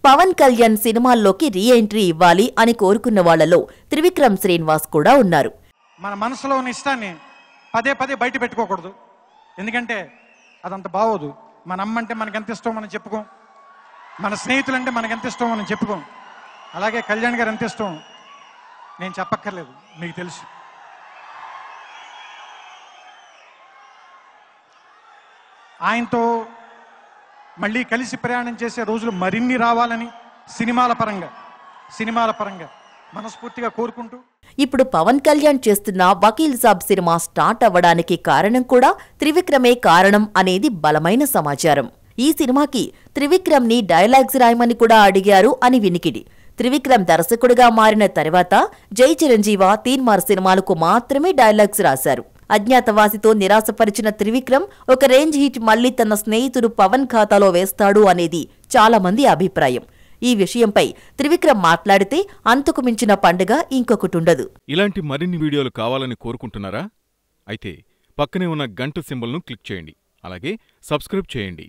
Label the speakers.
Speaker 1: పవన్ కళ్యాణ్ సినిమాల్లోకి re entry ఇవ్వాలి అని కోరుకున్న వాళ్లలో త్రివిక్రమ్ శ్రీనివాస్ కూడా ఉన్నారు
Speaker 2: మన మనసులో ఉన్న ఇష్టాన్ని పదే పదే బయట పెట్టుకోకూడదు ఎందుకంటే అదంత బాగోదు మన అమ్మ అంటే మనకి ఎంత ఇష్టం మనం చెప్పుకోం మన స్నేహితులు అంటే మనకి ఎంత ఇష్టం మనం చెప్పుకోం అలాగే కళ్యాణ్ గారు ఎంత ఇష్టం నేను చెప్పక్కర్లేదు మీకు తెలుసు ఆయనతో మళ్ళీ కలిసి ప్రయాణం చేసే రోజులు మరిన్ని రావాలని సినిమాల పరంగా సినిమాల పరంగా మనస్ఫూర్తిగా కోరుకుంటూ
Speaker 1: ఇప్పుడు పవన్ కళ్యాణ్ చేస్తున్న వకీల్ సాబ్ సినిమా స్టార్ట్ అవ్వడానికి కారణం కూడా త్రివిక్రమే కారణం అనేది బలమైన సమాచారం ఈ సినిమాకి త్రివిక్రమ్ ని డైలాగ్స్ రాయమని కూడా అడిగారు అని వినికిడి త్రివిక్రమ్ దర్శకుడిగా మారిన తర్వాత జై చిరంజీవ తీన్మార్ సినిమాలకు మాత్రమే డైలాగ్స్ రాశారు అజ్ఞాతవాసితో నిరాశపరిచిన త్రివిక్రమ్ ఒక రేంజ్ హిట్ మళ్లీ తన స్నేహితుడు పవన్ ఖాతాలో వేస్తాడు అనేది చాలా మంది అభిప్రాయం ఈ విషయంపై త్రివిక్రమ్ మాట్లాడితే అంతకు మించిన పండుగ ఇంకొకటుండదు
Speaker 3: ఇలాంటి మరిన్ని వీడియోలు కావాలని కోరుకుంటున్నారా అయితే పక్కనే ఉన్న గంట సింబల్ను క్లిక్ చేయండి అలాగే సబ్స్క్రైబ్ చేయండి